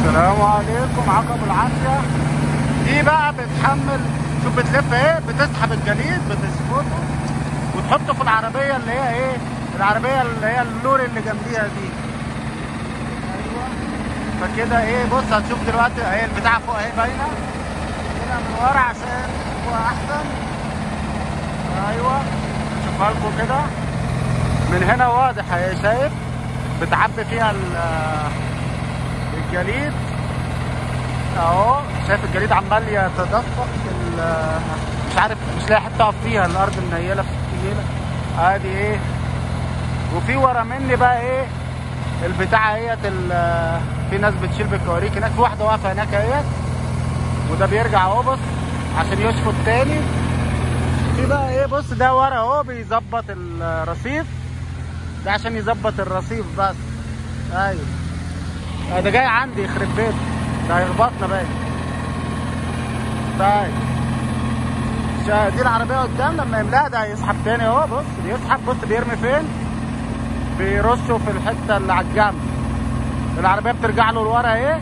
السلام عليكم عقب العافية دي بقى بتحمل شوف بتلف ايه بتسحب الجليد بتسحبه وتحطه في العربية اللي هي ايه العربية اللي هي اللوري اللي جنبيها دي ايوه فكده ايه بص هتشوف دلوقتي اهي البتاعة فوق اهي باينة هنا من ورا عشان فوق احسن ايوه نشوفها لكم كده من هنا واضح اهي شايف بتعبي فيها ال- الجليد اهو شايف الجليد عمال يتدفق في ال- مش عارف مش لاقي حته اقف فيها الارض منيله في النيله ادي ايه وفي ورا مني بقى ايه البتاعه اهيت ال- في ناس بتشيل بالكواريك هناك في واحده واقفه هناك اهيت وده بيرجع اهو بص عشان يشفط تاني في بقى ايه بص ده ورا اهو بيظبط الرصيف ده عشان يظبط الرصيف بس ايوه آه ده جاي عندي يخرب بيته ده هيخبطنا باين طيب شا- دي العربية قدام لما يملاها ده هيسحب تاني اهو بص بيسحب بص بيرمي فين بيرشه في الحتة اللي على الجنب العربية بترجع له لورا ايه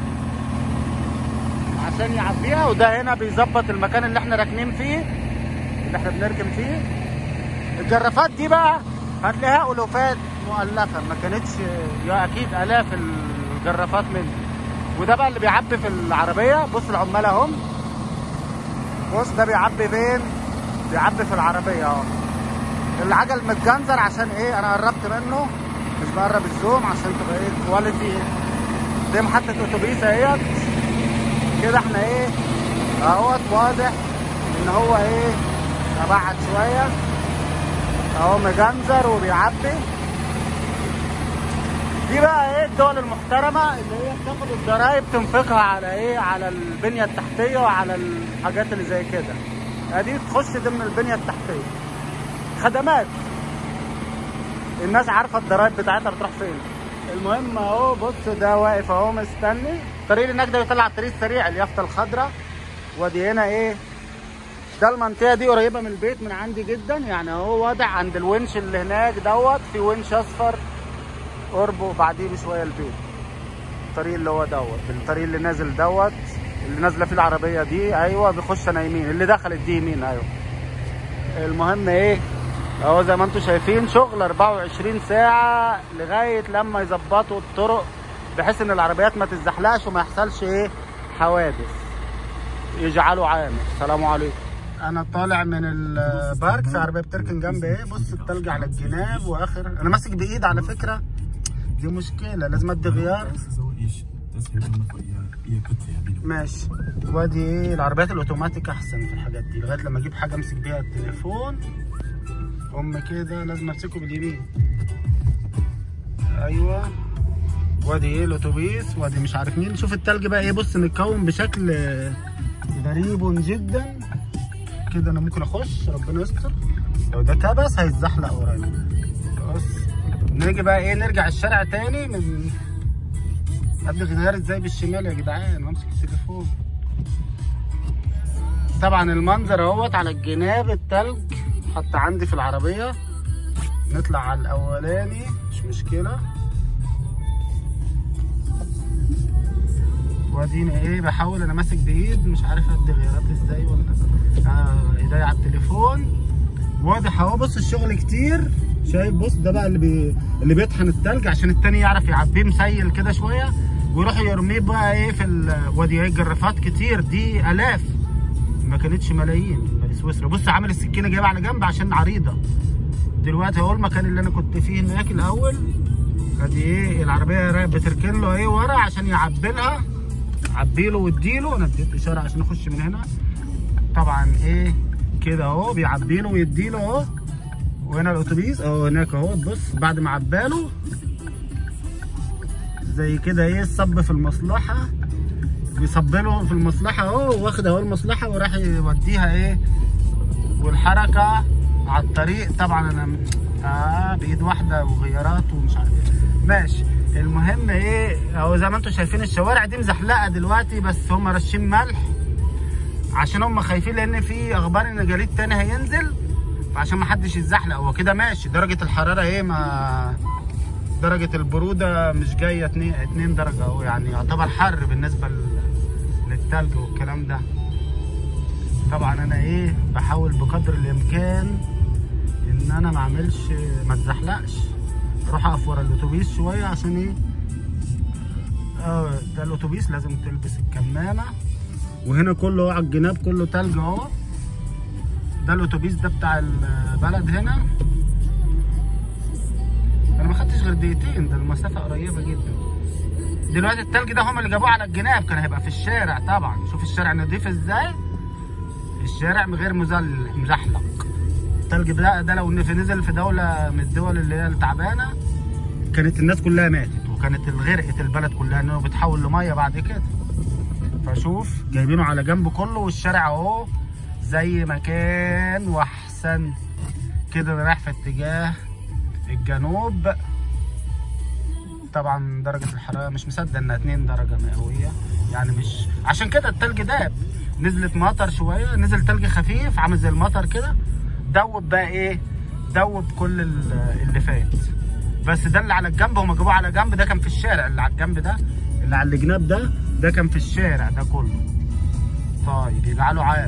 عشان يعبيها وده هنا بيظبط المكان اللي احنا راكنين فيه اللي احنا بنركن فيه الجرافات دي بقى هتلاقيها الوفات مؤلفه ما كانتش يا اكيد الاف الجرافات منه وده بقى اللي بيعبي في العربيه بص العمال اهم بص ده بيعبي فين بيعبي في العربيه اهو العجل متجنزر عشان ايه انا قربت منه مش بقرب الزوم عشان تبقى ايه كواليتي زي محطه اتوبيس اهيت كده احنا ايه اهوت واضح ان هو ايه ابعد شويه اهو مجنزر وبيعبي دي بقى ايه الدول المحترمه اللي هي بتاخد الضرايب تنفقها على ايه على البنيه التحتيه وعلى الحاجات اللي زي كده ادي تخش ضمن البنيه التحتيه خدمات الناس عارفه الضرايب بتاعتها بتروح فين المهم اهو بص ده واقف اهو مستني الطريق اللي هناك ده بيطلع على الطريق السريع اليافطه الخضراء ودي هنا ايه ده المنطقه دي قريبه من البيت من عندي جدا يعني هو واضح عند الونش اللي هناك دوت في ونش اصفر قربه بعديه بشويه البيت الطريق اللي هو دوت الطريق اللي نازل دوت اللي نازله فيه العربيه دي ايوه بيخش انا يمين اللي دخلت دي يمين ايوه المهم ايه اهو زي ما انتم شايفين شغل 24 ساعه لغايه لما يظبطوا الطرق بحيث ان العربيات ما تتزحلقش وما يحصلش ايه حوادث يجعلوا عامر السلام عليكم انا طالع من البارك في عربيه بتركن جنبي ايه بص التلج على الجناب واخر انا ماسك بايد على فكره دي مشكله لازم ادي غيار Das hält man vor ihr, ihr Köpfe ja wieder. ماشي وادي ايه العربيات الاوتوماتيك احسن في الحاجات دي لغايه لما اجيب حاجه امسك بيها التليفون ام كده لازم امسكه باليمين ايوه وادي ايه الاتوبيس وادي مش عارف مين شوف التلج بقى ايه بص متكون بشكل غريب جدا كده انا ممكن اخش ربنا يستر لو ده كبس هيتزحلق ورايا بص نيجي بقى ايه نرجع الشارع تاني من قبل غيار ازاي بالشمال يا جدعان وامسك التليفون طبعا المنظر اهوت على الجناب التلج حتى عندي في العربية نطلع على الاولاني مش مشكلة واديني ايه بحاول انا ماسك بايد مش عارف ادي غيارات ازاي ولا آه ايديا على التليفون واضح اهو بص الشغل كتير شايف بص ده بقى اللي بي... اللي بيطحن التلج عشان التاني يعرف يعبيه مسيل كده شويه ويروح يرميه بقى ايه في ال... وادي ايه جرافات كتير دي الاف ما كانتش ملايين من سويسرا بص عامل السكينه جايبها على جنب عشان عريضه دلوقتي اهو المكان اللي انا كنت فيه هناك الاول ادي ايه العربيه را- بتركن له ايه ورا عشان يعبلها عبيله واديله انا اديت اشاره عشان اخش من هنا طبعا ايه كده اهو بيعبيله ويديله اهو وهنا الاتوبيس اهو هناك اهو بص بعد ما عباله زي كده ايه الصب في المصلحه بيصب له في المصلحه اهو واخد اهو المصلحه وراح يوديها ايه والحركه على الطريق طبعا انا م- اه بايد واحده وغيارات ومش عارف ايه ماشي المهم ايه اهو زي ما انتم شايفين الشوارع دي مزحلقه دلوقتي بس هم رشين ملح عشان هم خايفين لان في اخبار ان جليد تاني هينزل فعشان ما حدش يتزحلق هو كده ماشي درجه الحراره ايه ما درجة البرودة مش جاية 2 2 درجة اهو يعني يعتبر حر بالنسبة لل- للتلج والكلام ده طبعا انا ايه بحاول بقدر الامكان ان انا ما اعملش ما اتزحلقش اروح اقف ورا الاتوبيس شويه عشان ايه اه ده الاتوبيس لازم تلبس الكمامه وهنا كله اهو على الجناب كله تلج اهو ده الاتوبيس ده بتاع البلد هنا انا ما خدتش غير دقيقتين ده المسافه قريبه جدا دلوقتي التلج ده هم اللي جابوه على الجناب كان هيبقى في الشارع طبعا شوف الشارع نضيف ازاي الشارع من غير مزل مزحلق التلج ده ده لو في نزل في دوله من الدول اللي هي التعبانه كانت الناس كلها ماتت وكانت غرقت البلد كلها انه بتحول لميه بعد كده فشوف جايبينه على جنب كله والشارع اهو زي ما كان واحسن كده رايح في اتجاه الجنوب طبعا درجة الحرارة مش مصدق انها 2 درجة مئوية يعني مش عشان كده التلج داب نزلت مطر شوية نزل تلج خفيف عامل زي المطر كده دوب بقى ايه دوب كل ال- اللي فات بس ده اللي على الجنب هما جابوه على جنب ده كان في الشارع اللي على الجنب ده اللي على الجناب ده ده كان في الشارع ده كله طيب يجعله عام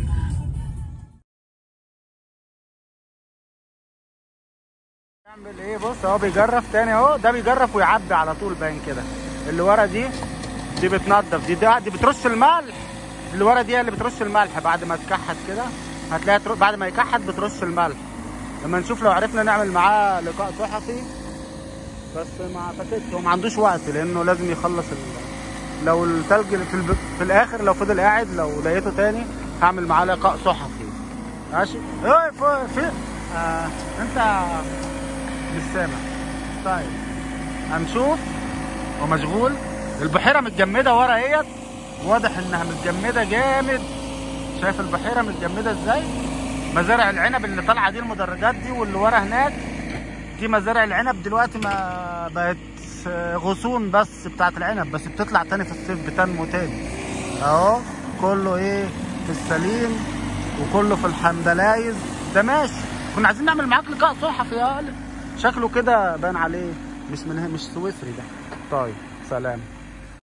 يعمل ايه بص اهو بيجرف تاني اهو ده بيجرف ويعبي على طول باين كده اللي ورا دي دي بتنضف دي دي, دي بترش الملح اللي ورا دي هي اللي بترش الملح بعد ما تكحت كده هتلاقيها تر- بعد ما يكحت بترش الملح لما نشوف لو عرفنا نعمل معاه لقاء صحفي بس ما اعتقدش هو ما عندوش وقت لانه لازم يخلص ال... لو التلج في, الب... في الاخر لو فضل قاعد لو لقيته تاني هعمل معاه لقاء صحفي ماشي ايه في, في... آه... انت مش سامع طيب هنشوف هو مشغول البحيره متجمده ورا اهيت واضح انها متجمده جامد شايف البحيره متجمده ازاي مزارع العنب اللي طالعه دي المدرجات دي واللي ورا هناك دي مزارع العنب دلوقتي ما بقت غصون بس بتاعت العنب بس بتطلع تاني في الصيف بتنمو تاني اهو كله ايه في السليم وكله في الحمدلايز ده ماشي كنا عايزين نعمل معاك لقاء صحفي يا قلب شكله كده بان عليه مش من هنا مش سويسري ده طيب سلام